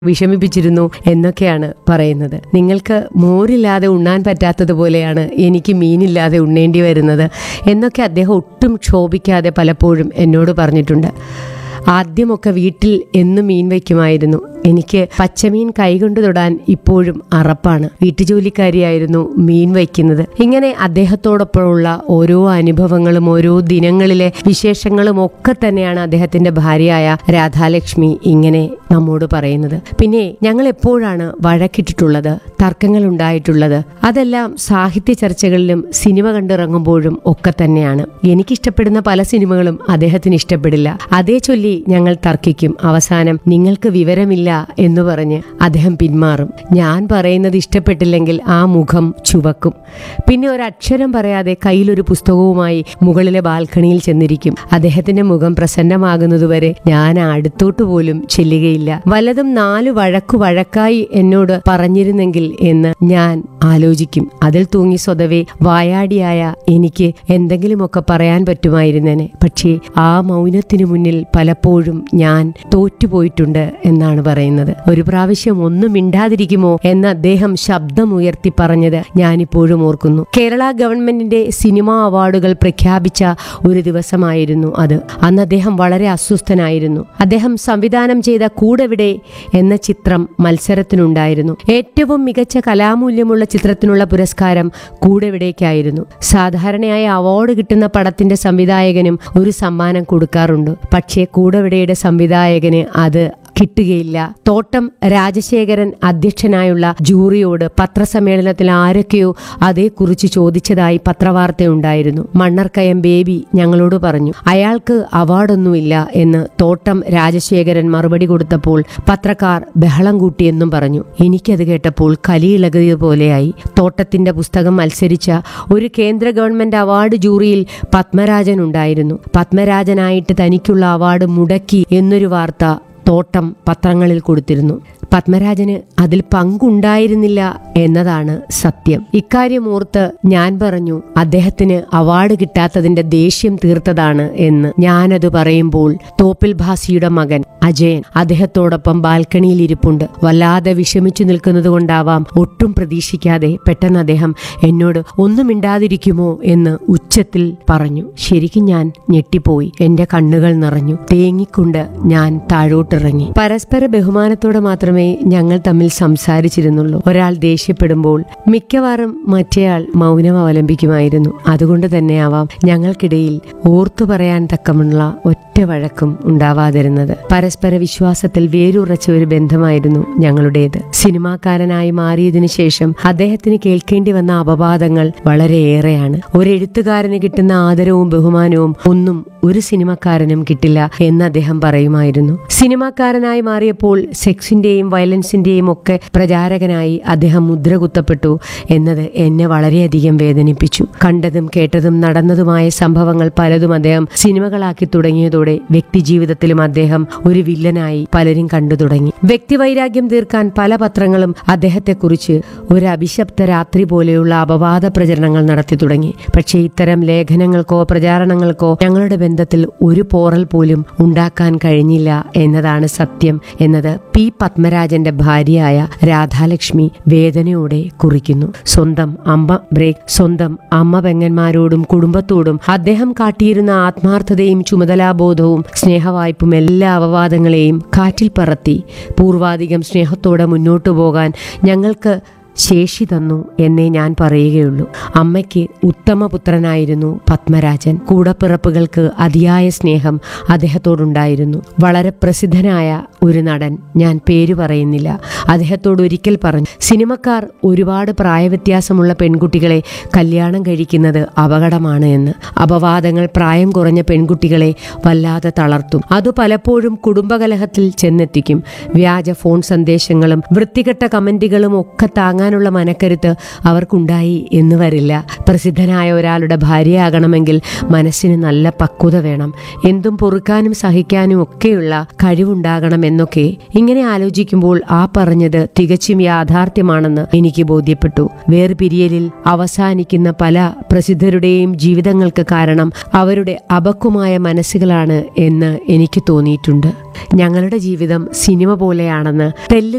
വിഷമിപ്പിച്ചിരുന്നു എന്നൊക്കെയാണ് പറയുന്നത് നിങ്ങൾക്ക് മോരില്ലാതെ ഉണ്ണാൻ പറ്റാത്തതുപോലെയാണ് എനിക്ക് മീനില്ലാതെ ഉണ്ണേണ്ടി വരുന്നത് എന്നൊക്കെ അദ്ദേഹം ഒട്ടും ക്ഷോഭിക്കാതെ പലപ്പോഴും എന്നോട് പറഞ്ഞിട്ടുണ്ട് ആദ്യമൊക്കെ വീട്ടിൽ എന്നും മീൻ വയ്ക്കുമായിരുന്നു എനിക്ക് പച്ചമീൻ കൈകൊണ്ട് തൊടാൻ ഇപ്പോഴും അറപ്പാണ് വീട്ടുജോലിക്കാരിയായിരുന്നു മീൻ വയ്ക്കുന്നത് ഇങ്ങനെ അദ്ദേഹത്തോടൊപ്പമുള്ള ഓരോ അനുഭവങ്ങളും ഓരോ ദിനങ്ങളിലെ വിശേഷങ്ങളും ഒക്കെ തന്നെയാണ് അദ്ദേഹത്തിന്റെ ഭാര്യയായ രാധാലക്ഷ്മി ഇങ്ങനെ നമ്മോട് പറയുന്നത് പിന്നെ ഞങ്ങൾ എപ്പോഴാണ് വഴക്കിട്ടിട്ടുള്ളത് തർക്കങ്ങൾ ഉണ്ടായിട്ടുള്ളത് അതെല്ലാം സാഹിത്യ ചർച്ചകളിലും സിനിമ കണ്ടിറങ്ങുമ്പോഴും ഒക്കെ തന്നെയാണ് എനിക്കിഷ്ടപ്പെടുന്ന പല സിനിമകളും അദ്ദേഹത്തിന് ഇഷ്ടപ്പെടില്ല അതേ ചൊല്ലി ഞങ്ങൾ തർക്കിക്കും അവസാനം നിങ്ങൾക്ക് വിവരമില്ല എന്ന് പറഞ്ഞ് അദ്ദേഹം പിന്മാറും ഞാൻ പറയുന്നത് ഇഷ്ടപ്പെട്ടില്ലെങ്കിൽ ആ മുഖം ചുവക്കും പിന്നെ ഒരക്ഷരം പറയാതെ കയ്യിലൊരു പുസ്തകവുമായി മുകളിലെ ബാൽക്കണിയിൽ ചെന്നിരിക്കും അദ്ദേഹത്തിന്റെ മുഖം പ്രസന്നമാകുന്നതുവരെ ഞാൻ അടുത്തോട്ട് പോലും ചെല്ലുകയില്ല വല്ലതും നാല് വഴക്കു വഴക്കായി എന്നോട് പറഞ്ഞിരുന്നെങ്കിൽ എന്ന് ഞാൻ ആലോചിക്കും അതിൽ തൂങ്ങി സ്വതവേ വായാടിയായ എനിക്ക് എന്തെങ്കിലുമൊക്കെ പറയാൻ പറ്റുമായിരുന്നേനെ പക്ഷേ ആ മൗനത്തിനു മുന്നിൽ പലപ്പോഴും ഞാൻ തോറ്റുപോയിട്ടുണ്ട് എന്നാണ് പറയുന്നത് ഒരു പ്രാവശ്യം ഒന്നും മിണ്ടാതിരിക്കുമോ എന്ന് അദ്ദേഹം ശബ്ദമുയർത്തി പറഞ്ഞത് ഞാനിപ്പോഴും ഓർക്കുന്നു കേരള ഗവൺമെന്റിന്റെ സിനിമാ അവാർഡുകൾ പ്രഖ്യാപിച്ച ഒരു ദിവസമായിരുന്നു അത് അന്ന് അദ്ദേഹം വളരെ അസ്വസ്ഥനായിരുന്നു അദ്ദേഹം സംവിധാനം ചെയ്ത കൂടെവിടെ എന്ന ചിത്രം മത്സരത്തിനുണ്ടായിരുന്നു ഏറ്റവും മികച്ച കലാമൂല്യമുള്ള ചിത്രത്തിനുള്ള പുരസ്കാരം കൂടെവിടേക്കായിരുന്നു സാധാരണയായി അവാർഡ് കിട്ടുന്ന പടത്തിന്റെ സംവിധായകനും ഒരു സമ്മാനം കൊടുക്കാറുണ്ട് പക്ഷേ കൂടെവിടയുടെ സംവിധായകന് അത് കിട്ടുകയില്ല തോട്ടം രാജശേഖരൻ അധ്യക്ഷനായുള്ള ജൂറിയോട് പത്രസമ്മേളനത്തിൽ ആരൊക്കെയോ അതേക്കുറിച്ച് ചോദിച്ചതായി പത്രവാർത്തയുണ്ടായിരുന്നു മണ്ണർക്കയം ബേബി ഞങ്ങളോട് പറഞ്ഞു അയാൾക്ക് അവാർഡൊന്നുമില്ല എന്ന് തോട്ടം രാജശേഖരൻ മറുപടി കൊടുത്തപ്പോൾ പത്രക്കാർ ബഹളം കൂട്ടിയെന്നും പറഞ്ഞു എനിക്കത് കേട്ടപ്പോൾ കലിയിളകിയ പോലെയായി തോട്ടത്തിന്റെ പുസ്തകം മത്സരിച്ച ഒരു കേന്ദ്ര ഗവൺമെന്റ് അവാർഡ് ജൂറിയിൽ പത്മരാജൻ ഉണ്ടായിരുന്നു പത്മരാജനായിട്ട് തനിക്കുള്ള അവാർഡ് മുടക്കി എന്നൊരു വാർത്ത തോട്ടം പത്രങ്ങളിൽ കൊടുത്തിരുന്നു പത്മരാജന് അതിൽ പങ്കുണ്ടായിരുന്നില്ല എന്നതാണ് സത്യം ഇക്കാര്യം ഓർത്ത് ഞാൻ പറഞ്ഞു അദ്ദേഹത്തിന് അവാർഡ് കിട്ടാത്തതിന്റെ ദേഷ്യം തീർത്തതാണ് എന്ന് ഞാനത് പറയുമ്പോൾ തോപ്പിൽ ഭാസിയുടെ മകൻ അജയൻ അദ്ദേഹത്തോടൊപ്പം ബാൽക്കണിയിൽ ഇരിപ്പുണ്ട് വല്ലാതെ വിഷമിച്ചു നിൽക്കുന്നത് കൊണ്ടാവാം ഒട്ടും പ്രതീക്ഷിക്കാതെ പെട്ടെന്ന് അദ്ദേഹം എന്നോട് ഒന്നും മിണ്ടാതിരിക്കുമോ എന്ന് ഉച്ചത്തിൽ പറഞ്ഞു ശരിക്കും ഞാൻ ഞെട്ടിപ്പോയി എന്റെ കണ്ണുകൾ നിറഞ്ഞു തേങ്ങിക്കൊണ്ട് ഞാൻ താഴോട്ടിറങ്ങി പരസ്പര ബഹുമാനത്തോടെ മാത്രമേ ഞങ്ങൾ തമ്മിൽ സംസാരിച്ചിരുന്നുള്ളൂ ഒരാൾ ദേഷ്യപ്പെടുമ്പോൾ മിക്കവാറും മറ്റേയാൾ മൗനം അവലംബിക്കുമായിരുന്നു അതുകൊണ്ട് തന്നെയാവാം ഞങ്ങൾക്കിടയിൽ ഓർത്തു പറയാൻ തക്കമുള്ള ഒറ്റ വഴക്കും ഉണ്ടാവാതിരുന്നത് പരസ്പര വിശ്വാസത്തിൽ വേരുറച്ച ഒരു ബന്ധമായിരുന്നു ഞങ്ങളുടേത് സിനിമാക്കാരനായി മാറിയതിനു ശേഷം അദ്ദേഹത്തിന് കേൾക്കേണ്ടി വന്ന അപവാദങ്ങൾ വളരെയേറെയാണ് ഒരു എഴുത്തുകാരന് കിട്ടുന്ന ആദരവും ബഹുമാനവും ഒന്നും ഒരു സിനിമക്കാരനും കിട്ടില്ല എന്ന് അദ്ദേഹം പറയുമായിരുന്നു സിനിമാക്കാരനായി മാറിയപ്പോൾ സെക്സിന്റെയും വയലൻസിന്റെയും ഒക്കെ പ്രചാരകനായി അദ്ദേഹം മുദ്ര കുത്തപ്പെട്ടു എന്നത് എന്നെ വളരെയധികം വേദനിപ്പിച്ചു കണ്ടതും കേട്ടതും നടന്നതുമായ സംഭവങ്ങൾ പലതും അദ്ദേഹം സിനിമകളാക്കി തുടങ്ങിയതോടെ വ്യക്തിജീവിതത്തിലും അദ്ദേഹം ഒരു വില്ലനായി പലരും കണ്ടു തുടങ്ങി വ്യക്തിവൈരാഗ്യം തീർക്കാൻ പല പത്രങ്ങളും അദ്ദേഹത്തെക്കുറിച്ച് ഒരു അഭിശപ്ത രാത്രി പോലെയുള്ള അപവാദ പ്രചരണങ്ങൾ നടത്തി തുടങ്ങി പക്ഷേ ഇത്തരം ലേഖനങ്ങൾക്കോ പ്രചാരണങ്ങൾക്കോ ഞങ്ങളുടെ ബന്ധത്തിൽ ഒരു പോറൽ പോലും ഉണ്ടാക്കാൻ കഴിഞ്ഞില്ല എന്നതാണ് സത്യം എന്നത് പി പത്മരാജന്റെ ഭാര്യയായ രാധാലക്ഷ്മി വേദനയോടെ കുറിക്കുന്നു സ്വന്തം അമ്മ ബ്രേക്ക് സ്വന്തം അമ്മ പെങ്ങന്മാരോടും കുടുംബത്തോടും അദ്ദേഹം കാട്ടിയിരുന്ന ആത്മാർത്ഥതയും ചുമതലാബോധവും സ്നേഹവായ്പും എല്ലാ അപവാദങ്ങളെയും കാറ്റിൽ പറത്തി പൂർവാധികം സ്നേഹത്തോടെ മുന്നോട്ടു പോകാൻ ഞങ്ങൾക്ക് ശേഷി തന്നു എന്നേ ഞാൻ പറയുകയുള്ളൂ അമ്മയ്ക്ക് ഉത്തമ പുത്രനായിരുന്നു പത്മരാജൻ കൂടപ്പിറപ്പുകൾക്ക് അതിയായ സ്നേഹം അദ്ദേഹത്തോടുണ്ടായിരുന്നു വളരെ പ്രസിദ്ധനായ ഒരു നടൻ ഞാൻ പേര് പറയുന്നില്ല അദ്ദേഹത്തോട് ഒരിക്കൽ പറഞ്ഞു സിനിമക്കാർ ഒരുപാട് പ്രായവ്യത്യാസമുള്ള പെൺകുട്ടികളെ കല്യാണം കഴിക്കുന്നത് അപകടമാണ് എന്ന് അപവാദങ്ങൾ പ്രായം കുറഞ്ഞ പെൺകുട്ടികളെ വല്ലാതെ തളർത്തും അത് പലപ്പോഴും കുടുംബകലഹത്തിൽ ചെന്നെത്തിക്കും വ്യാജ ഫോൺ സന്ദേശങ്ങളും വൃത്തികെട്ട കമന്റുകളും ഒക്കെ താങ്ങാനുള്ള മനക്കരുത്ത് അവർക്കുണ്ടായി എന്ന് വരില്ല പ്രസിദ്ധനായ ഒരാളുടെ ഭാര്യയാകണമെങ്കിൽ മനസ്സിന് നല്ല പക്വത വേണം എന്തും പൊറുക്കാനും സഹിക്കാനും ഒക്കെയുള്ള കഴിവുണ്ടാകണം എന്നൊക്കെ ഇങ്ങനെ ആലോചിക്കുമ്പോൾ ആ പറഞ്ഞത് തികച്ചും യാഥാർത്ഥ്യമാണെന്ന് എനിക്ക് ബോധ്യപ്പെട്ടു വേർപിരിയലിൽ അവസാനിക്കുന്ന പല പ്രസിദ്ധരുടെയും ജീവിതങ്ങൾക്ക് കാരണം അവരുടെ അപക്വമായ മനസ്സുകളാണ് എന്ന് എനിക്ക് തോന്നിയിട്ടുണ്ട് ഞങ്ങളുടെ ജീവിതം സിനിമ പോലെയാണെന്ന് തെല്ല്